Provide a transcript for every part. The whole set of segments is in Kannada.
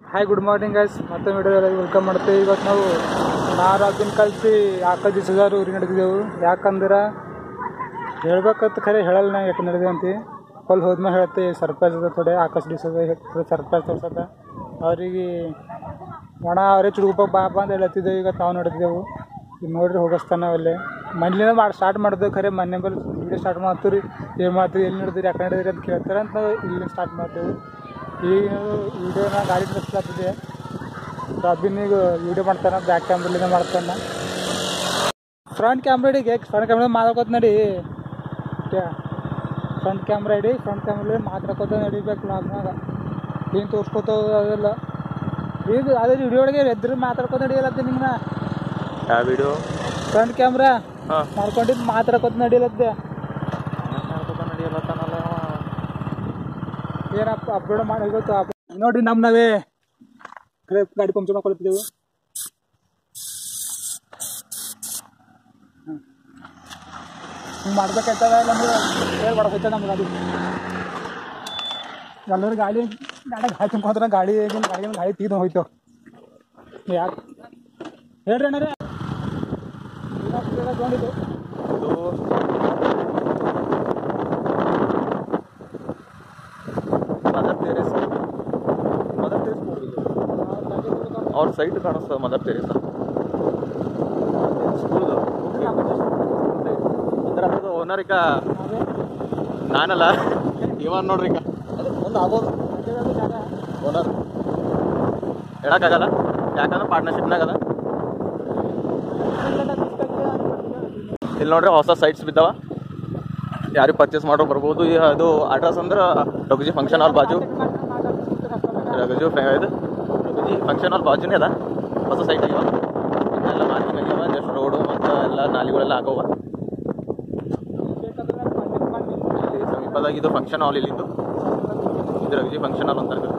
ಹಾಯ್ ಗುಡ್ ಮಾರ್ನಿಂಗ್ ಗೈಸ್ ಮತ್ತೆ ವಿಡಿಯೋದಲ್ಲಿ ವೆಲ್ಕಮ್ ಮಾಡ್ತೀವಿ ಇವತ್ತು ನಾವು ನಾರು ಅದನ್ನ ಕಲಿಸಿ ಆಕ ದಿವಸದಾರು ಊರಿಗೆ ನಡೆದಿದ್ದೆವು ಯಾಕಂದ್ರೆ ಹೇಳ್ಬೇಕಂತ ಖರೆ ಹೇಳಲ್ಲ ನಾ ಯಾಕೆ ನಡೆದೇವು ಅಂತ ಹೊಲ್ ಹೋದ್ಮೇಲೆ ಹೇಳ್ತಿ ಸರ್ಪ್ರೈಸ್ ಅದ ಥೋಡೆ ಆಕಾಶ ದಿವಸದ ಸರ್ಪ್ರೈಸ್ ತೋರ್ಸತ್ತ ಅವ್ರಿಗೆ ಒಣ ಅವರೇ ಚುಡುಗಪ್ಪ ಬಾಪ ಅಂತ ಹೇಳತ್ತಿದ್ದೆವು ಈಗ ತಾವು ನೋಡಿದ್ದೆವು ಈಗ ನೋಡ್ರಿ ಹೋಗಿಸ್ತಾನ ಅಲ್ಲೇ ಮನೇಲಿಂದ ಮಾಡಿ ಸ್ಟಾರ್ಟ್ ಮಾಡಿದೆವು ಖರೆ ಮನೆ ಬಲ್ಲಿ ವಿಡಿಯೋ ಸ್ಟಾರ್ಟ್ ಮಾಡ್ತೀವಿ ಏನು ಮಾಡ್ತೀವಿ ಎಲ್ಲಿ ನಡೆದಿರಿ ಯಾಕೆ ನಡೆದಿರಿ ಅಂತ ಕೇಳ್ತಾರೆ ಅಂತ ಇಲ್ಲಿಂದ ಸ್ಟಾರ್ಟ್ ಮಾಡ್ತೇವೆ ಈಗ ವಿಡಿಯೋನ ಗಾಡಿ ನಡೆಸ್ಲಾತಿದೆ ರಾಬಿನ್ ಈಗ ವಿಡಿಯೋ ಮಾಡ್ತಾನೆ ಬ್ಯಾಕ್ ಕ್ಯಾಮ್ರಲಿಂದ ಮಾಡ್ತಾನೆ ಫ್ರಂಟ್ ಕ್ಯಾಮ್ರಾ ಹಿಡಿಗೆ ಫ್ರಂಟ್ ಕ್ಯಾಮ್ರಾ ಮಾತಾಡ್ಕೋತ ನಡಿ ಫ್ರಂಟ್ ಕ್ಯಾಮ್ರಾ ಹಿಡಿ ಫ್ರಂಟ್ ಕ್ಯಾಮ್ರಲ್ಲಿ ಮಾತಾಡ್ಕೋತ ನಡಿಬೇಕು ಲಾಗ್ನಾಗ ಏನು ತೋರ್ಸ್ಕೊತ ಅದೆಲ್ಲ ಈಗ ಅದೇ ವಿಡಿಯೋ ಒಳಗೆ ಎದ್ರು ಮಾತಾಡ್ಕೋತ ನಡಿಯಲತ್ತೆ ನಿಮ್ಮನ್ನ ಯಾವ ವಿಡಿಯೋ ಫ್ರಂಟ್ ಕ್ಯಾಮ್ರಾ ಹಾಂ ಮಾಡ್ಕೊಂಡಿದ್ದು ಮಾತಾಡ್ಕೋತ ನಡಿಯಲತ್ತೆ ಏನಪ್ಪ ಅಪ್ಲೋಡ್ ಮಾಡಿ ಗೊತ್ತು ಅಪ್- ನೋಡ್ರಿ ನಮ್ಮ ನಾವೇ ಖರೆ ಗಾಡಿ ಪಂಚರ್ ಮಾಡ್ಕೊಳ್ತಿದ್ದೆವು ಹಿಂಗೆ ಮಾಡ್ಬೇಕಾಯ್ತದ ಇಲ್ಲಾಂದ್ರೆ ಹೇಳಿ ಹೊಡ್ಕೊಯ್ತದ ನಮ್ಮ ಗಾಡಿ ಎಲ್ಲರೂ ಗಾಡಿ ಗಾಡಿ ಗಾಡಿ ತುಂಬ್ಕೊಂಡ್ರೆ ಗಾಡಿ ಗಾಡಿ ಗಾಡಿ ತೀರ್ದು ಹೋಯ್ತು ಯಾಕೆ ಹೇಳ್ರಿ ಅಣ್ಣರೇ ತೊಗೊಂಡಿದ್ದು ಮದರ್ ಟೆರೇಸ್ ಮದರ್ ಟೆರೇಸ್ ಅವ್ರ ಸೈಟ್ ಕಾಣಿಸ್ತದೆ ಮದರ್ ಟೆರೇಸ್ ಸ್ಕೂಲ್ದು ಅಂದ್ರೆ ಅದ್ರದ್ದು ಓನರ್ ಈಗ ನಾನಲ್ಲ ಇವನ್ ನೋಡ್ರಿ ಈಗ ಅದು ಮುಂದೆ ಆಗೋದು ಓನರ್ ಹೇಳಕ್ಕಾಗಲ್ಲ ಯಾಕಂದ್ರೆ ಪಾರ್ಟ್ನರ್ಶಿಪ್ನಾಗ ಅದ ಇಲ್ಲಿ ನೋಡ್ರಿ ಹೊಸ ಸೈಟ್ಸ್ ಬಿದ್ದಾವ ಯಾರಿಗೆ ಪರ್ಚೇಸ್ ಮಾಡೋ ಬರ್ಬೋದು ಈ ಅದು ಅಡ್ರೆಸ್ ಅಂದ್ರೆ ರಘುಜಿ ಫಂಕ್ಷನ್ ಹಾಲ್ ಬಾಜು ರಘುಜು ಫೆ- ಇದು ರಘುಜಿ ಫಂಕ್ಷನ್ ಹಾಲ್ ಬಾಜುನೇ ಅದ ಹೊಸ ಸೈಟ್ ಆಗ್ಯಾವ ಎಲ್ಲ ಮಾರ್ಕಿಂಗ್ ಆಗ್ಯಾವ ಜಸ್ಟ್ ರೋಡು ಮತ್ತು ಎಲ್ಲ ನಾಲಿಗಳೆಲ್ಲ ಆಗವ ಇಲ್ಲಿ ಸಮೀಪದಾಗ ಇದು ಫಂಕ್ಷನ್ ಹಾಲ್ ಇಲ್ಲಿಂದು ಇದು ರಘುಜಿ ಫಂಕ್ಷನ್ ಹಾಲ್ ಅಂತಾರೆ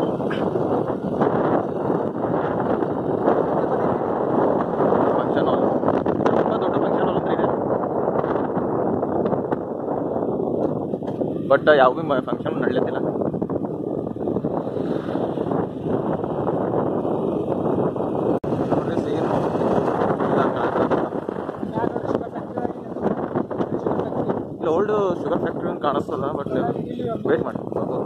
ಫಂಕ್ಷನ್ ಹಾಲ್ ತುಂಬ ದೊಡ್ಡ ಫಂಕ್ಷನ್ ಹಾಲ್ ಅಂತ ಇದೆ ಬಟ್ ಯಾವ ಭೀ ಫಂಕ್ಷನ್ ನಡೀತಿಲ್ಲ ನೋಡ್ರಿ scene. ಇದಾಗ್ ಕಾಣ್ತದೆ. ಇಲ್ಲಿ ಓಲ್ಡ್ ಶುಗರ್ ಫ್ಯಾಕ್ಟ್ರಿ ಕಾಣಿಸ್ತದ ಬಟ್ ವೇಟ್ ಮಾಡಿ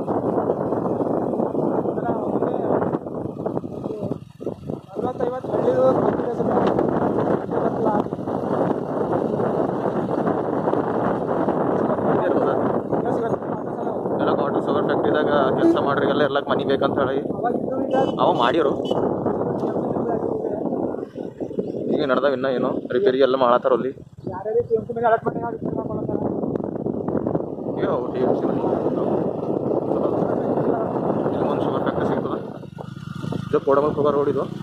ಎಲ್ಲ ಕಾಟನ್ ಶುಗರ್ ಫ್ಯಾಕ್ಟ್ರಿದಾಗ ಕೆಲಸ ಮಾಡ್ರಿಗೆಲ್ಲ ಇರ್ಲಕ್ ಮನಿ ಬೇಕಂತ ಹೇಳಿ ಅವ ಮಾಡಿರು ಈಗ ನಡ್ದಾವ ಇನ್ನ ಏನೋ ರಿಪೇರಿ ಎಲ್ಲ ಮಾಡತ್ತಾರ ಅಲ್ಲಿ ಅಯ್ಯೋ ಟಿ ಎಮ್ ಸಿ ಇಲ್ಲಿ ಮುಂದೆ ಶುಗರ್ ಫ್ಯಾಕ್ಟ್ರಿ ಸಿಗ್ತದ ಇದು ಕೋಡಮಲ್ ಶುಗರ್ ರೋಡ್ ಇದು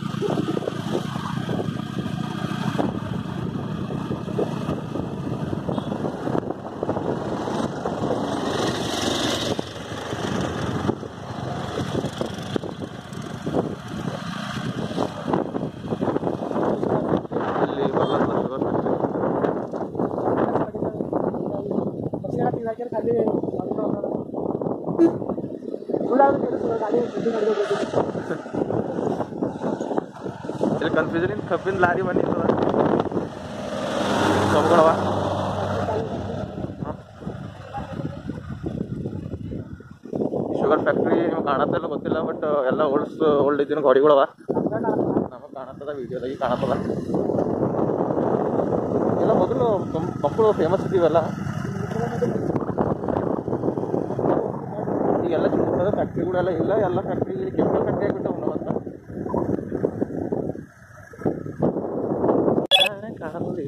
ಇಲ್ಲಿ ಬರ್ಲತ್ತದ ಶುಗರ್ ಫ್ಯಾಕ್ಟ್ರಿ ಇಲ್ಲಿ ಕನ್ಫ್ಯೂಷನ್ ಇನ್ ಕಬ್ಬಿನ ಲಾರಿ ಬಂದಿರ್ತದ ಕಬ್ಗಳವ ಶುಗರ್ ಫ್ಯಾಕ್ಟ್ರಿ ನಿಮ್ಗೆ ಕಾಣತ್ತಲ್ಲ ಗೊತ್ತಿಲ್ಲ ಬಟ್ ಎಲ್ಲ ಓಲ್ಡ್ಸ್ ಓಲ್ಡ್ ಇದ್ದಿನ ಗಾಡಿಗಳವ ನಮಗೆ ಕಾಣತ್ತದ ವಿಡಿಯೋದಾಗಿ ಕಾಣತ್ತದ ಎಲ್ಲ ಮೊದಲು ಕಂ- ಮಕ್ಕಳು ಫೇಮಸ್ ಇದ್ದೀವಲ್ಲ ಈಗೆಲ್ಲ ಚಿಕ್ಕ ಪುಟ್ಟದ ಫ್ಯಾಕ್ಟ್ರಿಗಳೆಲ್ಲ ಇಲ್ಲ ಎಲ್ಲ ಫ್ಯಾಕ್ಟ್ರಿ ಕೆಮಿಕಲ್ ಫ್ಯಾಕ್ಟ್ರಿ ಆಗಿಬಿಟ್ಟವು ನಮ್ಮ ಹತ್ರ ಕಾಣತ್ತದ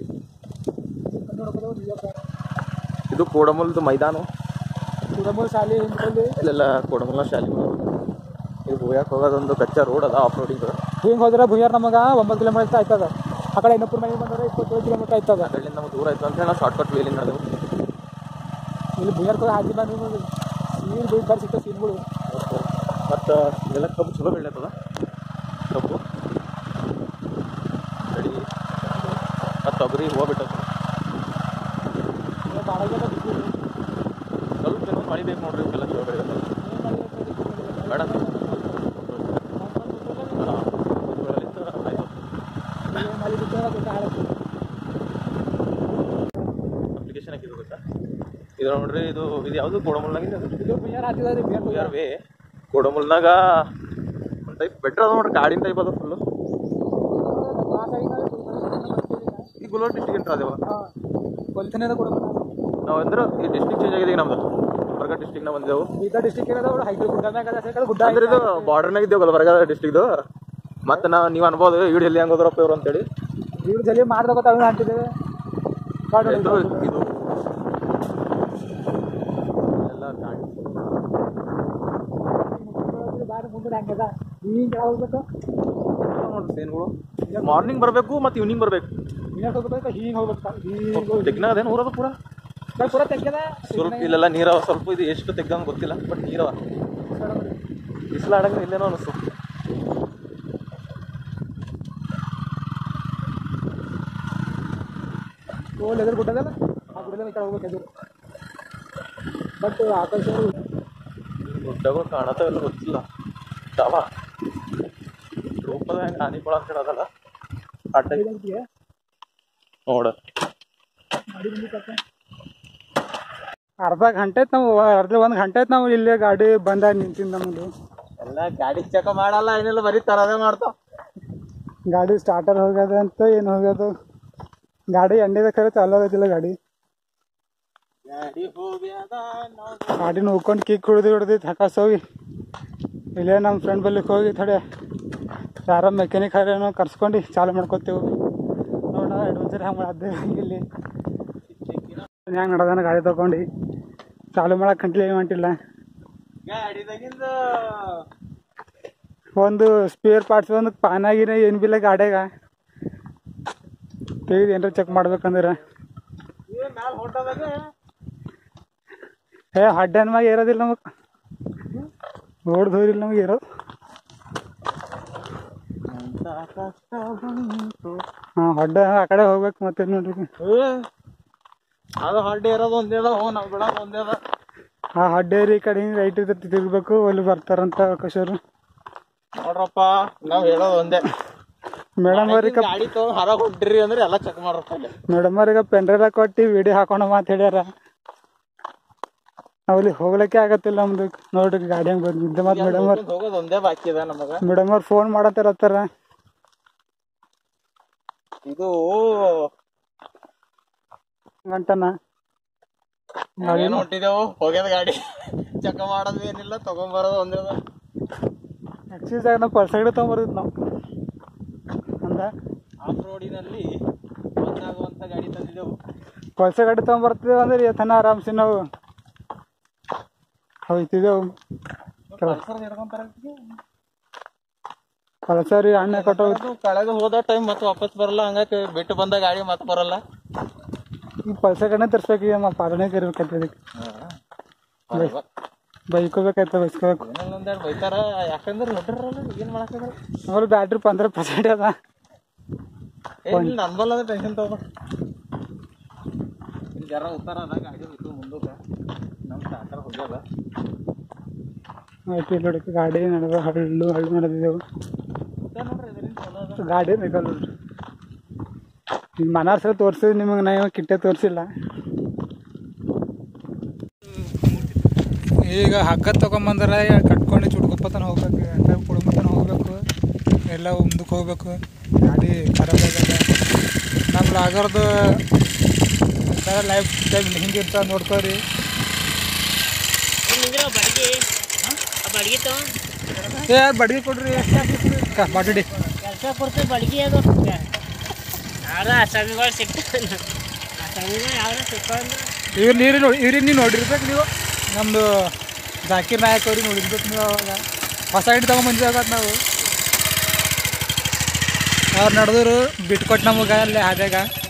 ಇದು ಕೋಡಮಲ್ದು ಮೈದಾನ ಶಾಲೆ ಹಿಂದ್ರಲ್ಲಿ ಇಲ್ಲೆಲ್ಲ ಕೋಡಮಲ್ಲ ಶಾಲೆಗಳು ಇದು ಹೋಗಕ್ಕೆ ಹೋಗೋದೊಂದು ಕಚ್ಚಾ ರೋಡ್ ಅದ ಆಫ್ ರೋಡಿಂಗ್ ಹಿಂಗೆ ಹೋದ್ರೆ ಭುಯ್ಯಾರ್ ನಮಗೆ ಒಂಬತ್ತು ಕಿಲೋಮೀಟರ್ ಆಯ್ತದ ಆ ಕಡೆ ಇನ್ನೊಬ್ಬರ ಮನೆಗೆ ಬಂದ್ರೆ ಇಪ್ಪತ್ತೇಳು ಕಿಲೋಮೀಟರ್ ಆಯ್ತದ ಅದರಿಂದ ನಮ್ಗೆ ದೂರ ಆಯ್ತು ಅಂತ ಹೇಳಿ ನಾವು ಶಾರ್ಟ್ಕಟ್ ವೇಲಿಂದ ನಡೆದೆವು ಇಲ್ಲಿ ಭುಯ್ಯಾರ್ ಹೋಗಿ ಹಾಕಿ ಬಂದು ಸೀನ್ ಬೀಳ್ ಕರ್ ಸಿಗ್ತದೆ ಸೀನ್ಗಳು ಮತ್ತು ಎಲ್ಲ ಕಬ್ಬು ಚಲೋ ಬೆಳೆಯತ್ತದ ಕಬ್ಬು ರೆಡಿ ಮತ್ತು ತೊಗರಿ ಹೂವು ಬಿಟ್ಟದ ಬಾಳಗೆಲ್ಲ ಬಿಸಿಲು ಸ್ವಲ್ಪ ಏನೋ ಮಳೆ ಬೇಕು ನೋಡ್ರಿ ಇವಕ್ಕೆಲ್ಲ ಚಲೋ ಬೆಳೆಯತ್ತದ ಬೇಡ ಇದು ನೋಡ್ರಿ ಇದು ಇದು ಯಾವುದು ಕೋಡಮಲ್ನಾಗಿದೆ ಇದು ಬಿಯರ್ ಹಾಕಿದಾರೆ ಬಿಯರ್ ಆರ್ ವೇ ಕೋಡಮಲ್ನಾಗ ಒಂದು ಟೈಪ್ ಬೆಟ್ರ್ ಅದ ನೋಡ್ರಿ ಕಾಡಿನ ಟೈಪ್ ಅದ ಫುಲ್ಲು ಈ ಗುಲ್ಬರ್ಗ ಡಿಸ್ಟಿಕ್ ಎಂಟ್ರ್ ಅದೇವ ಕೊಲ್ತನೇದ ಕೂಡ ನಾವು ಅಂದ್ರೆ ಈ ಡಿಸ್ಟಿಕ್ ಚೇಂಜ್ ಆಗಿದೆ ಈಗ ನಮ್ದು ಗುಲ್ಬರ್ಗ ಡಿಸ್ಟಿಕ್ನ ಬಂದಿದ್ದೆವು ಬೀದರ್ ಡಿಸ್ಟಿಕ್ ಏನದ ಹೈಟ್ ಗುಡ್ಡ ಮ್ಯಾಗ ಅದ ಸೈಕಲ್ ಗುಡ್ಡ ಅಂದ್ರೆ ಇದು ಬಾರ್ಡರ್ನಾಗ ಇದ್ದೇವೆ ಗುಲ್ಬರ್ಗ ಡಿಸ್ಟಿಕ್ದು ಮತ್ತೆ ನಾವು ನೀವು ಅನ್ಬೋದು ಇವ್ರು ಎಲ್ಲಿ ಹೆಂಗ್ ಹೋದ್ರಪ್ಪ ಇವ್ರು ಅಂತೇಳಿ ಇವ್ರು ಜಲ್ದಿ ಮಾಡ್ದ ಗೊತ್ತಾಗ ಅಂತಿದ್ದೇವೆ ಇದು ಇದು ಎಲ್ಲ ಗಾಡಿ ಬಾರಿ ಮುಂದೆ ಹಂಗದ ಈಗ ಹೋಗ್ಬೇಕು ನೋಡ್ರಿ ಸೇನ್ಗಳು ಮಾರ್ನಿಂಗ್ ಬರಬೇಕು ಮತ್ತು ಈವ್ನಿಂಗ್ ಬರಬೇಕು ಹಿಂಗೆ ಹೋಗ್ಬೇಕು ಹಿಂಗೆ ಹೋಗ್ಬೇಕು ಹಿಂಗೆ ತೆಗ್ನ ಅದೇನು ಊರದ ಪೂರ ಪೂರ ತೆಗ್ಯದ ಸ್ವಲ್ಪ ಇಲ್ಲೆಲ್ಲ ನೀರವ ಸ್ವಲ್ಪ ಇದು ಎಷ್ಟು ತೆಗ್ದಂಗೆ ಗೊತ್ತಿಲ್ಲ ಬಟ್ ನೀರವ ಬಿಸಿಲಾಡಂಗೆ ಇಲ್ಲೇನೋ ಅನಿಸ್ತು ಓಲ್ ಎದುರು ಗುಡ್ಡದಲ್ಲ ಆ ಗುಡ್ಡದಲ್ಲಿ ಈ ಕಡೆ ಹೋಗ್ಬೇಕು ಎದುರು ಬಟ್ ಆಕಾಶ ಗುಡ್ಡಗಳು ಕಾಣತಾವೆಲ್ಲ ಗೊತ್ತಿಲ್ಲ ಡವ ರೂಪದ ಹೆಂಗೆ ಆನಿಕೊಳ ಅಂತ ಹೇಳೋದಲ್ಲ ಅಡ್ಡ ನೋಡ ಅರ್ಧ ಗಂಟೆ ಐತ್ ನಾವು ಅರ್ಧ ಒಂದು ಗಂಟೆ ಐತ್ ನಾವು ಇಲ್ಲೇ ಗಾಡಿ ಬಂದಾಗ ನಿಂತಿದ್ದು ನಮ್ಮದು ಎಲ್ಲ ಗಾಡಿ ಚೆಕ್ ಮಾಡಲ್ಲ ಏನಿಲ್ಲ ಬರೀ ತರದೇ ಮಾಡ್ತಾವ ಗಾಡಿ ಸ್ಟಾರ್ಟರ್ ಹೋಗ್ಯದ ಅಂತ ಏನು ಹೋಗ್ಯದ ಗಾಡಿ ಎಂಡಿದ ಖರೆ ಚಾಲು ಆಗತ್ತಿಲ್ಲ ಗಾಡಿ ಗಾಡಿ ಹೋಗ್ಯಾದ ಗಾಡಿ ನೋಡ್ಕೊಂಡು ಕಿಕ್ ಹೊಡೆದು ಹೊಡೆದಿತ್ತು ಹಕಾಸ್ ಹೋಗಿ ಇಲ್ಲೇ ನಮ್ಮ ಫ್ರೆಂಡ್ ಬಲ್ಲಿಗೆ ಹೋಗಿ ಥಡೆ ಯಾರ ಮೆಕ್ಯಾನಿಕ್ ಹರೇನೋ ಕರ್ಸ್ಕೊಂಡು ಚಾಲು ಮಾಡ್ಕೊತೇವೆ ನೋಡ ಅಡ್ವೆಂಚರ್ ಹಂಗೆ ಮಾಡಿದ್ದೆ ಇಲ್ಲಿ ಹೆಂಗೆ ನಡ್ದಾನ ಗಾಡಿ ತಗೊಂಡು ಚಾಲು ಮಾಡಕ್ಕೆ ಕಂಟ್ಲಿ ಮಾಡಿಲ್ಲ ಗಾಡಿದಾಗಿಂದ ಒಂದು ಸ್ಪೇರ್ ಪಾರ್ಟ್ಸ್ ಒಂದು ಪಾನಾಗಿನ ಏನು ಬಿಲ್ಲ ಗಾಡ್ಯಾಗ ತೆಗೆದು ಏನಾರ ಚೆಕ್ ಮಾಡ್ಬೇಕಂದ್ರೆ ಮ್ಯಾಲ ಹೊಂಟದಾಗ ಏ ಹಡ್ಡನ ಮ್ಯಾಗ ಇರೋದಿಲ್ಲ ನಮಗೆ ನೋಡ್ದು ಹೋಗಿಲ್ಲ ನಮಗೆ ಇರೋದು ಹಾಂ ಹೊಡ್ಡ ಆ ಕಡೆ ಹೋಗ್ಬೇಕು ಮತ್ತೆ ನೋಡ್ರಿ ಅದು ಹಡ್ಡಿ ಇರೋದು ಒಂದೇ ಅದ ಹೋ ನಾವು ಬಿಡೋದು ಒಂದೇ ಅದ ಆ ಹಡ್ಡೇರಿ ಈ ಕಡೆ ಹಿಂಗೆ ರೈಟ್ ಇರ್ತೈತಿ ತಿರ್ಬೇಕು ಅಲ್ಲಿ ಬರ್ತಾರಂತ ಅವಕಾಶರು ನೋಡ್ರಪ್ಪ ನಾವ್ ಹೇಳೋದು ಒಂದೇ ಮೇಡಮ್ ಅವ್ರಿಗೆ ಗಾಡಿ ತಗೊಂಡ್ ಹೊರಗ್ ಹೊಂಟ್ರಿ ಅಂದ್ರೆ ಎಲ್ಲ ಚೆಕ್ ಮಾಡ್ರಪ್ಪ ಇಲ್ಲಿ ಮೇಡಮ್ ಅವ್ರಿಗೆ ಪೆನ್ಡ್ರೈವ್ ಕೊಟ್ಟು ವಿಡಿಯೋ ಹಾಕೊಂಡು ಮಾತು ಹೇಳ್ಯಾರ ನಾವು ಅಲ್ಲಿ ಹೋಗ್ಲಿಕ್ಕೆ ಆಗತ್ತಿಲ್ಲ ನಮ್ದು ನೋಡ್ರಿ ಗಾಡಿ ಹಂಗೆ ಬಂದಿದ್ದೆ ಮತ್ತು ಮೇಡಮ್ ಅವ್ರು ಹೋಗೋದು ಒಂದೇ ಬಾಕಿ ಅದ ನಮಗ ಮೇಡಮ್ ಅವ್ರು ಫೋನ್ ಮಾಡತ್ತಾರತ್ತಾರ ಇದು ಗಂಟನ ಏನು ಹೊಂಟಿದೆವು ಹೋಗ್ಯದ ಗಾಡಿ ಚೆಕ್ ಮಾಡೋದು ಏನಿಲ್ಲ ತಗೊಂಬರೋದು ಒಂದೇ ಅದ ಎಕ್ಸೈಸ್ ಆಗ ನಾವು ಪಲ್ಸರ್ ಗಿಡ ತೊಗೊಂಬರ್ದಿತ್ತು ನಾವು ಅಂದ ಆಫ್ ರೋಡಿನಲ್ಲಿ ಒಂದಾಗುವಂತ ಗಾಡಿ ತಂದಿದ್ದೆವು ಪಲ್ಸರ್ ಗಾಡಿ ತೊಗೊಂಬರ್ತಿದ್ದೇವೆ ಅಂದ್ರೆ ಎತ್ತನ ಆರಾಮ್ಸಿ ನಾವು ಹೋಯ್ತಿದ್ದೆವು ಪಲ್ಸರ್ ಹಿಡ್ಕೊಂತಾರ ಪಲ್ಸರ್ ಅಣ್ಣ ಕೊಟ್ಟು ಕಳೆದು ಹೋದ ಟೈಮ್ ಮತ್ತೆ ವಾಪಸ್ ಬರಲ್ಲ ಹಂಗಾಗಿ ಬಿಟ್ಟು ಬಂದ ಗಾಡಿ ಮತ್ತೆ ಬರಲ್ಲ ಈ ಪಲ್ಸರ್ ಗಾಡಿನ ತರ್ಸ್ಬೇಕು ಈಗ ನಮ್ಮ ಪಾಲನೆ ಕರಿಬೇಕಾಯ್ತು ಇದಕ್ಕೆ ಬೈಕೋಬೇಕಾಯ್ತು ಬೈಸ್ಕೋಬೇಕು ಏನಿಲ್ಲ ಒಂದೆರಡು ಬೈತಾರ ಯಾಕಂದ್ರೆ ನೋಡ್ರಲ್ಲ ಏನ್ ಮಾಡಕ್ಕಾಗಲ್ಲ ಆಮೇಲೆ ಬ್ಯಾಟ್ರಿ ಪಂದ್ರ ಪರ್ಸೆಂಟ್ ಅದ ಏ ಇಲ್ಲ ನನ್ಬಲ್ಲ ಅದ ಟೆನ್ಷನ್ ತಗೋ ಇಲ್ಲಿ ಜರ ಉತ್ತಾರ ಅದ ಗಾಡಿ ಹೋಯ್ತು ಮುಂದಕ್ಕೆ ನಮ್ಮ ಸ್ಟಾರ್ಟರ್ ಹೋಗ್ಯದ ಆಯ್ತು ಇಲ್ಲಿ ನೋಡಕ್ಕೆ ಗಾಡಿ ನಡೆದ ಹಳ್ಳು ಹಳ್ಳು ನಡೆದಿದ್ದೆವು ಉತ್ತಾರ ನೋಡ್ರಿ ಇದರಿಂದ ಚಲೋ ಅದ ಗಾಡಿ ಬೇಕಲ್ಲ ನೋಡ್ರಿ ಈಗ ಮನಾರ್ಸ ತೋರಿಸಿದ್ ನಿಮಗೆ ನಾವು ಕಿಟ್ಟೆ ತೋರಿಸಿಲ್ಲ ಈಗ ಹಗ್ಗ ತಗೊಂಬಂದ್ರೆ ಕಟ್ಕೊಂಡು ಚುಡ್ಕೊಪ್ಪತನ ಹೋಗ್ಬೇಕು ಎಲ್ಲ ಕುಡುಂಬತನ ಹೋಗ್ಬೇಕು ಎಲ್ಲ ಮುಂದಕ್ಕೆ ಹೋಗ್ಬೇಕು ಗಾಡಿ ಖರಾಬ್ ಆಗ್ಯದ ನಮ್ಮ ಲಾಗರ್ದು ಲೈಫ್ ಟೈಮ್ ಹಿಂಗಿರ್ತಾವ ನೋಡ್ಕೋರಿ ಬಡ್ಗಿ ಬಡ್ಗಿ ತಗೋ ಏ ಬಡ್ಗಿ ಕೊಡ್ರಿ ಎಷ್ಟು ಬಾಟಡಿ ಕೆಲಸ ಕೊಡ್ತೀವಿ ಬಡ್ಗಿ ಅದು ಯಾವ್ದ ಅಸಾಮಿಗಳು ಸಿಗ್ತಾವ ಅಸಾಮಿಗಳು ಯಾವ್ದ ಸಿಕ್ಕೊಂಡ್ರೆ ಇವ್ರು ನೀರು ನೋಡಿ ಇವ್ರಿಗೆ ನೀವು ನೋಡಿರ್ಬೇಕು ನೀವು ನಮ್ಮದು ಜಾಕೀರ್ ನಾಯಕ್ ಅವ್ರಿಗೆ ನೋಡಿರ್ಬೇಕು ನೀವು ಅವಾಗ ಹೊಸ ಗಾಡಿ ತಗೊಂಬಂದಿವಾಗ ನಾವು ಅವ್ರು ನಡೆದ್ರು ಬಿಟ್ಕೊಟ್ಟು ನಮಗೆ ಅಲ್ಲೇ ಹಾದ್ಯಾಗ